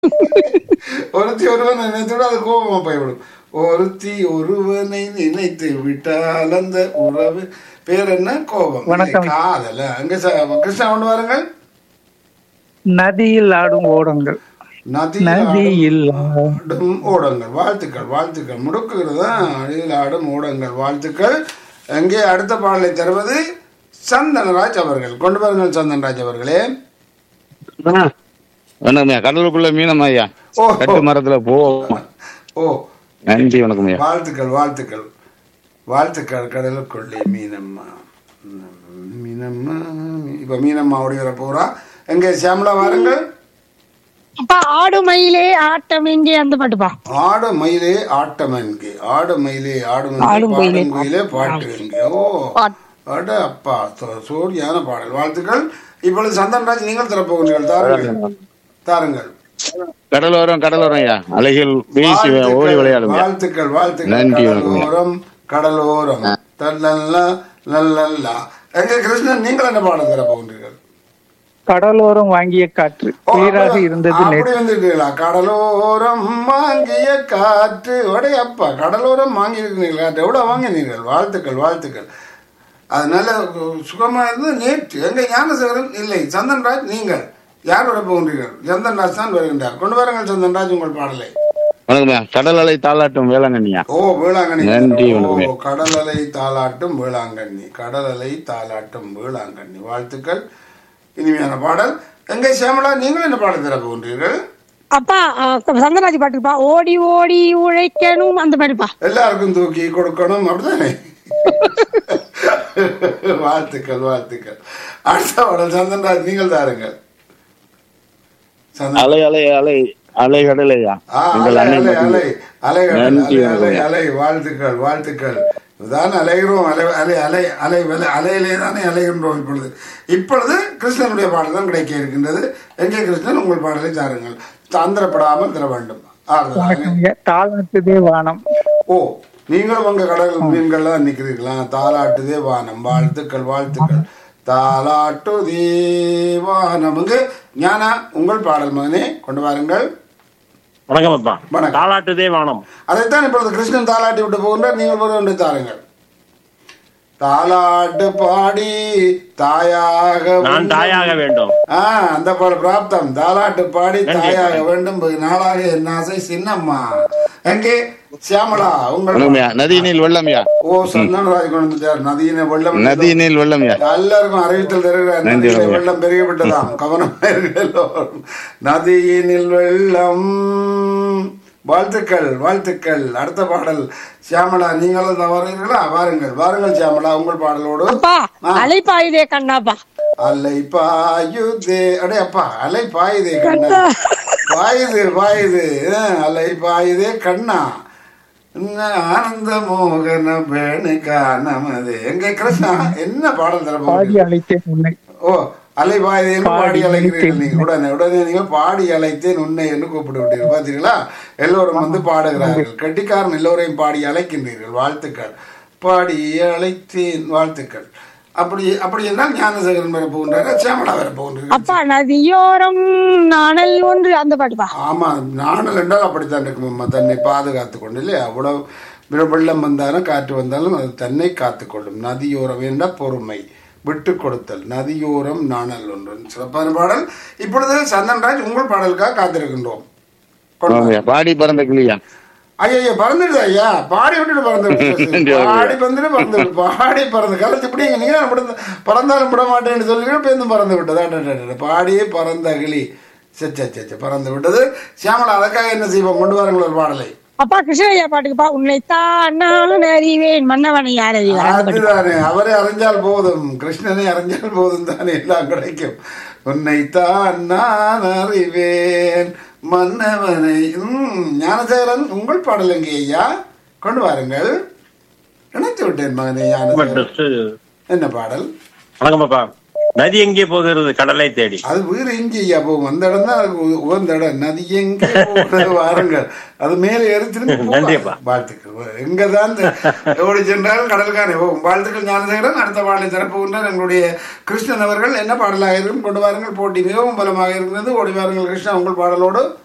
ஒருத்தி ஒருவனை நினைத்து அது கோபமா போய்விடும் ஒருத்தி ஒருவனை நினைத்து விட்டால் அந்த உறவு பேர் என்ன கோபம் வணக்கம். இல்லை, காதல அங்க ச- கிருஷ்ணா கொண்டு வாருங்கள் நதியில் ஆடும் ஓடங்கள் நதியில் நதியில் ஆடும் ஓடங்கள் வாழ்த்துக்கள் வாழ்த்துக்கள் முடுக்குகிறது அடியில் ஆடும் ஓடங்கள் வாழ்த்துக்கள் அங்கே அடுத்த பாடலை தருவது சந்தனராஜ் அவர்கள் கொண்டு வாருங்கள் சந்தனராஜ் அவர்களே வணக்கம் ஐயா கடலுக்குள்ள மீனம் ஐயா ஓ கட்டு மரத்துல போவோம் ஓ நன்றி வணக்கம் ஐயா வாழ்த்துக்கள் வாழ்த்துக்கள் வாழ்த்துக்கள் கடலுக்குள்ளே மீனம்மா ம், மீனம்மா இப்ப மீனம்மா ஓடி வர போறா எங்க சியாமலா வாருங்கள் அப்பா ஆடு மயிலே ஆட்டம் எங்கே அந்த பாட்டுப்பா ஆடு மயிலே ஆட்டம் என்கு ஆடு மயிலே ஆடும் ஆடு மயிலே பாடும் மயிலே பாட்டு என்கு ஓ பாட்டு. அட அப்பா சோ- சோடியான பாடல் வாழ்த்துக்கள் இப்பொழுது சந்தன்ராஜ் நீங்கள் திறப்போகிறீர்கள் தாருங்கள் தாருங்கள் கடலோரம் கடலோரம் ஐயா அலைகள் வீசி ஓடி விளையாடும் ஐயா வாழ்த்துக்கள் வாழ்த்துக்கள் நன்றி, வணக்கம். கடலோரம் கடலோரம் தல்லல்லா லல்லல்லா எங்க கிருஷ்ணன் நீங்கள் என்ன பாடம் திறப்போகிறீர்கள் கடலோரம் வாங்கிய காற்று ஓ, குளிராக அப்படி- இருந்தது அப்படி நேற்று வந்துட்டீங்களா கடலோரம் வாங்கிய காற்று ஒடே அப்பா கடலோரம் வாங்கி இருக்கிறீங்களா எவ்வளவு வாங்கினீர்கள் வாழ்த்துக்கள் வாழ்த்துக்கள் அதனால சுகமா இருந்து நேற்று எங்க ஞானசேகரன் இல்லை சந்தன்ராஜ் நீங்கள் யார் வர போகின்றீர்கள் சந்தன்ராஜ் தான் வருகின்றார் கொண்டு வாருங்கள் சந்தன்ராஜ் உங்கள் பாடலை வணக்கம் ஐயா கடல் அலை தாளாட்டும் வேளாங்கண்ணியா ஓ வேளாங்கண்ணி நன்றி, ஓ வணக்கம். கடல் அலை தாளாட்டும் வேளாங்கண்ணி கடல் அலை தாளாட்டும் வேளாங்கண்ணி வாழ்த்துக்கள் இனிமையான பாடல் எங்க சியாமலா நீங்கள் என்ன பாடல் தர போகின்றீர்கள் அப்பா சந்தராஜ் பாட்டுப்பா ஓடி ஓடி உழைக்கணும் அந்த பாட்டுப்பா எல்லாருக்கும் தூக்கி கொடுக்கணும் அப்படிதானே வாழ்த்துக்கள் வாழ்த்துக்கள் அடுத்த பாடல் சந்தன்ராஜ் நீங்கள் தாருங்கள் சந்தன் அலை அலை அலை அலை கடல் ஐயா ஆ, எங்கள் அலை அன்னை அலை அலை மக்கள். அலை நன்றி, அலை அலை வணக்கம். அலை வாழ்த்துக்கள் வாழ்த்துக்கள் இதுதான் அலைகிறோம் அலை அலை அலை அலை அலை அலையிலே தானே அலைகின்றோம் இப்பொழுது இப்பொழுது கிருஷ்ணனுடைய பாடல் தான் கிடைக்க இருக்கின்றது எங்கே கிருஷ்ணன் உங்கள் பாடலை தாருங்கள் தாந்திரப்படாமல் தர வேண்டும் ஆறுதலாக வணக்கம் ஐயா. தாளாட்டுதே வானம் ஓ நீங்களும் உங்க கடல் மீன்கள் தான் நிக்கிறீர்களா தாலாட்டுதே வானம் வாழ்த்துக்கள் வாழ்த்துக்கள் தாலாட்டுதே வானம் இங்கு ஞானா உங்கள் பாடல் மகனே கொண்டு வாருங்கள் வணக்கம் அப்பா வணக்கம். தாலாட்டுதே வானம் அதைத்தான் இப்பொழுது கிருஷ்ணன் தாலாட்டி விட்டு போகின்றார் நீங்கள் ஒரு ஒன்று தாருங்கள் தாலாட்டு பாடி தாயாக நான் வேண்டும். தாயாக வேண்டும் ஆ அந்த பாட பிராப்தம் தாலாட்டு பாடி நன்றி. தாயாக வேண்டும் வெகு நாளாக என் ஆசை சின்னம்மா எங்கே சியாமலா உங்கள் வணக்கம் ஐயா நதியினில் வெள்ளம் ஐயா ஓ சந்தனராஜ் கொண்டு வந்துட்டார் நதியின வெள்ளம் நதியினில் வெள்ளம் ஐயா எல்லாருக்கும் அறிவித்தல் தருகிறார் நன்றி, நதியில வணக்கம். வெள்ளம் பெருகிவிட்டதாம் கவனமா இருங்கள் எல்லோரும். நதியினில் வெள்ளம் வாழ்த்துக்கள் வாழ்த்துக்கள் அடுத்த பாடல் சியாமலா நீங்களும் தான் வருகிறீர்களா வாருங்கள் வாருங்கள் சியாமலா உங்கள் பாடலோடு அப்பா ஆ. அலைப்பாயுதே கண்ணாப்பா அலை பாயுதே அடே அப்பா அலை பாயுதே கண்ணா பாயுது பாயுது ஆ, அலை பாயுதே கண்ணா இன்ன ஆனந்த மோகன பேணுக்கா நமது எங்க கிருஷ்ணா என்ன பாடல் தர பாடி போகிறீர்கள்? அழைத்தேன் உன்னை ஓ அலை பாயுதேன்னு பாடி பாடி அழைக்கிறீர்கள் அழைத்தேன். நீங்க உடனே உடனே நீங்க பாடி அழைத்தேன் உன்னை என்று கூப்பிட்டு விட்டீர்கள் பாத்தீங்களா எல்லோரும் வந்து பாடுகிறார்கள் கட்டிக்காரன் எல்லோரையும் பாடி அழைக்கின்றீர்கள் வாழ்த்துக்கள் பாடி அழைத்தேன் வாழ்த்துக்கள் அப்படி அப்படி என்றால் ஞானசேகரன் வர போகின்றார் சியாமலா வர போகின்றீர்கள் அப்பா நதியோரம் நாணல் ஒன்று அந்த பாட்டுப்பா ஆமா நாணல் என்றால் அப்படித்தான் இருக்கும் அம்மா தன்னை பாதுகாத்து கொண்டு இல்லையா அவ்வளவு வெ- வெள்ளம் வந்தாலும் காற்று வந்தாலும் அது தன்னை காத்துக்கொள்ளும் நதியோரம் என்றால் பொறுமை விட்டு கொடுத்தல் நதியோரம் நாணல் ஒன்று சிறப்பான பாடல் இப்பொழுது சந்தன்ராஜ் உங்கள் பாடலுக்காக காத்திருக்கின்றோம் கொண்டு வணக்கம் வா. ஐயா பாடி பறந்த கிளியா ஐயா பறந்துடுது ஐயா பாடி விட்டுட்டு பறந்து பாடி வந்துட்டு பறந்து விடு. பாடி பறந்து கலத்து இப்படி நீங்க அப்படி பறந்தாலும் விட மாட்டேன்னு சொல்லி பேருந்து பறந்து விட்டது அட, அட, அட. பாடியே பறந்த அகிலி சச்ச சச்ச பறந்து விட்டது சியாமலா அதற்காக என்ன செய்வோம் கொண்டு வாருங்கள் ஒரு பாடலை அப்பா கிருஷ்ணய்யா பாட்டுக்குப்பா உன்னைத்தான் நான் அறிவேன் மன்னவனை யார் அறிவார் அந்த பாட்டு. அதுதானே அவரை அறிஞ்சால் போதும் கிருஷ்ணனை அறிஞ்சால் போதும் தானே எல்லாம் கிடைக்கும் உன்னைத்தான் நான் அறிவேன் மன்னவனை ம், ஞானசேகரன் உங்கள் பாடல் எங்கே ஐயா கொண்டு வாருங்கள் நினைத்து விட்டேன் மகனே ஞானசேகரன் என்ன பாடல் வணக்கம் அப்பா நதி எங்கே போகிறது கடலை தேடி அது வேறு எங்கே ஐயா போகும் அந்த இடம் தான் அதுக்கு உ- உகந்த இடம் நதி எங்கே போகிறது வாருங்கள் அது மேலே ஏறி திரும்பி போகாது. நன்றி அப்பா. வாழ்த்துக்கள் எங்க தான் ஓடி சென்றால் கடலுக்கான போகும் வாழ்த்துக்கள் ஞானசேகரன் அடுத்த பாடலை தரப்போகின்றார் எங்களுடைய கிருஷ்ணன் அவர்கள் என்ன பாடலாக இருக்கும் கொண்டு வாருங்கள் போட்டி மிகவும் பலமாக இருக்கிறது ஓடி வாருங்கள் கிருஷ்ணன் உங்கள் பாடலோடு